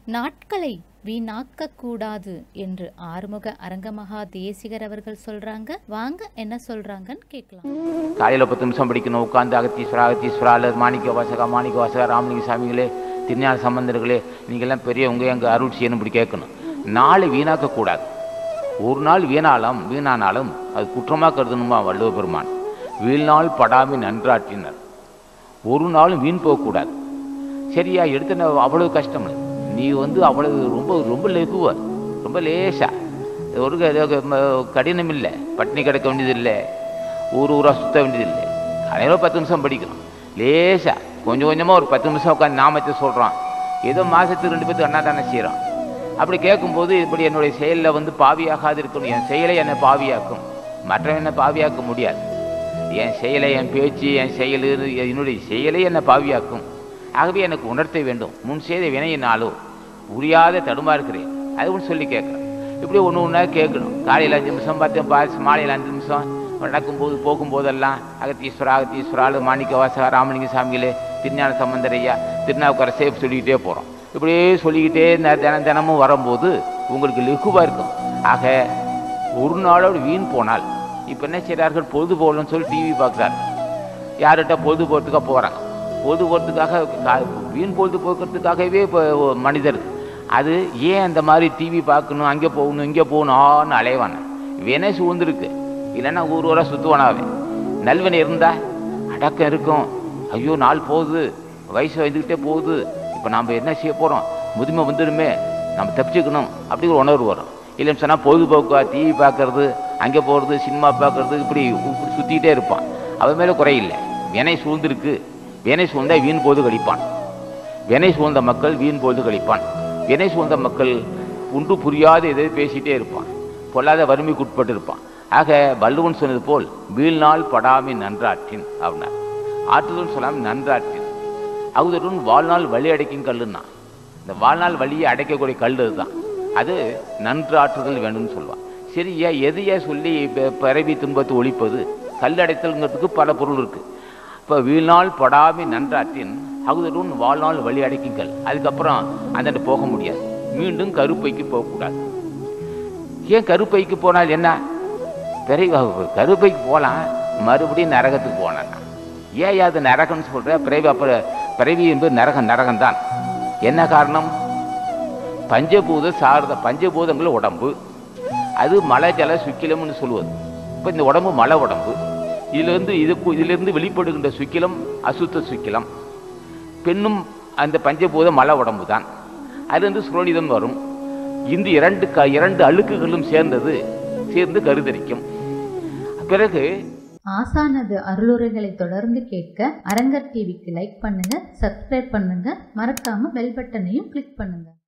நாட்களை வீணாக்க கூடாது என்று ஆறுமுக அரங்கமகா தேசிகர் அவர்கள் சொல்றாங்க வாங்க என்ன சொல்றாங்கன்னு கேட்கலாம் காலையில் பத்து நிமிஷம் படிக்கணும் உட்காந்து அகத்தீஸ்வரா அகத்தீஸ்வரா அல்லது மாணிக்க வாசகா மாணிக்க வாசகா ராமலிங்க சாமிகளே திருஞான சம்பந்தர்களே நீங்கள்லாம் பெரியவங்க எங்கள் அருள் செய்யணும் இப்படி கேட்கணும் நாளை வீணாக்கக்கூடாது ஒரு நாள் வீணாலும் வீணானாலும் அது குற்றமாக கருதணுமா வள்ளுவ பெருமான் வீழ்நாள் படாமி நன்றாற்றினர் ஒரு நாளும் வீண் போகக்கூடாது சரியா எடுத்த அவ்வளவு கஷ்டம் இல்லை. நீ வந்து அவ்வளவு ரொம்ப ரொம்ப லெகுவ ரொம்ப லேசா ஒரு க- ம- கடினம் இல்லை பட்டினி கிடக்க வேண்டியதில்லை ஊர் ஊராக சுத்த வேண்டியதில்லை காலையில் பத்து நிமிஷம் படிக்கலாம் லேசா கொஞ்சம் கொஞ்சமாக ஒரு பத்து நிமிஷம் உட்காந்து நாமத்தை சொல்கிறான் ஏதோ மாதத்துக்கு ரெண்டு பேத்துக்கு அண்ணாதானே செய்கிறான் அப்படி கேட்கும்போது இப்படி என்னுடைய செயலில் வந்து பாவியாகாது இருக்கணும் என் செயலை என்னை பாவியாக்கும் மற்றவன் என்னை பாவியாக்க முடியாது என் செயலை என் பேச்சு என் செயல் என்னுடைய செயலை என்னை பாவியாக்கும் ஆகவே எனக்கு உணர்த்த வேண்டும் முன் செய்த வினையினாலோ உரியாத தடுமாறுகிறேன் அது ஒன்று சொல்லி கேட்குறேன் இப்படி ஒன்று ஒன்றா கேட்கணும் காலையில் அஞ்சு நிமிஷம் பத்து பாஸ் மாலையில் அஞ்சு நிமிஷம் நடக்கும்போது போகும்போதெல்லாம் அகத்தீஸ்வரா அகத்தீஸ்வராலு மாணிக்க வாசகா ராமலிங்க சாமிகளே திருஞான சம்பந்தரையா திருநாவுக்கரசே சொல்லிக்கிட்டே போகிறோம் இப்படியே சொல்லிக்கிட்டே ந- தினம் தினமும் வரும்போது உங்களுக்கு லெகுவாக இருக்கும் ஆக ஒரு நாளோடு வீண் போனால் இப்போ என்ன செய்கிறார்கள் பொழுது போகலன்னு சொல்லி டிவி பார்க்குறாரு யார்கிட்ட பொழுது போகிறதுக்காக போகிறாங்க பொழுது போகிறதுக்காக கா- வீண் பொழுது போக்குறதுக்காகவே இப்போ மனிதர் அது ஏன் அந்த மாதிரி டிவி பார்க்கணும் அங்கே போகணும் இங்கே போகணும் ஆன்னு அலைவான வினை சூழ்ந்துருக்கு இல்லைன்னா ஊர் ஊராக சுற்றுவானாவே நல்வினை இருந்தா அடக்கம் இருக்கும் ஐயோ நாள் போகுது வயசு வந்துக்கிட்டே போகுது இப்போ நாம் என்ன செய்ய போகிறோம் முதுமை வந்துடுமே நம்ம தப்பிச்சுக்கணும் அப்படி ஒரு உணர்வு வரும் இல்லைன்னு சொன்னால் பொழுதுபோக்கா டிவி பார்க்கறது அங்கே போகிறது சினிமா பார்க்கறது இப்படி இப்படி சுற்றிக்கிட்டே இருப்பான் அவன் மேலே குறையில்லை வினை சூழ்ந்திருக்கு வினை சூழ்ந்தா வீண் போது கழிப்பான் வினை சூழ்ந்த மக்கள் வீண் பொழுது கழிப்பான் வினை சூழ்ந்த மக்கள் உண்டு புரியாத எதை பேசிட்டே இருப்பான் பொல்லாத வறுமைக்கு உட்பட்டு இருப்பான் ஆக வள்ளுவன் சொன்னது போல் வீழ்நாள் படாமி நன்றாற்றின் அப்படின்னார் ஆற்றுதல் சொல்லாமல் நன்றாற்றின் அவுதருன் வாழ்நாள் வழி அடைக்கும் கல்லுன்னா இந்த வாழ்நாள் வழியை அடைக்கக்கூடிய கல் அதுதான் அது நன்று ஆற்றுதல் வேண்டும்னு சொல்லுவான் சரியா எதையா சொல்லி ப- பிறவி துன்பத்தை ஒழிப்பது கல் அடைத்தல்ங்கிறதுக்கு பல பொருள் இருக்கு இப்போ வீழ்நாள் படாமி நன்றாற்றின் அகுதருன் வாழ்நாள் வழி அடைக்கும் கல் அதுக்கப்புறம் அந்த போக முடியாது மீண்டும் கருப்பைக்கு போகக்கூடாது ஏன் கருப்பைக்கு போனால் என்ன பிறகு கருப்பைக்கு போகலாம் மறுபடியும் நரகத்துக்கு போனான் ஏன் அது நரகம்னு சொல்ற பிறவி அப்ப பிறவி என்பது நரகம் நரகம்தான் என்ன காரணம் பஞ்சபூத சாரத பஞ்சபூதங்கள் உடம்பு அது மலை ஜல சுக்கிலம்னு சொல்லுவது இப்போ இந்த உடம்பு மலை உடம்பு இதிலிருந்து இதுக்கு இதிலிருந்து வெளிப்படுகின்ற சுக்கிலம் அசுத்த சுக்கிலம் பெண்ணும் அந்த பஞ்சபூத மலை உடம்பு தான் அதிலிருந்து சுரோனிதம் வரும் இந்த இரண்டு க இரண்டு அழுக்குகளும் சேர்ந்தது சேர்ந்து கருதரிக்கும் பிறகு ஆசானது அருளுரைகளை தொடர்ந்து கேட்க அரங்கர் டிவிக்கு லைக் பண்ணுங்க சப்ஸ்கிரைப் பண்ணுங்க மறக்காம பெல் பட்டனையும் கிளிக் பண்ணுங்க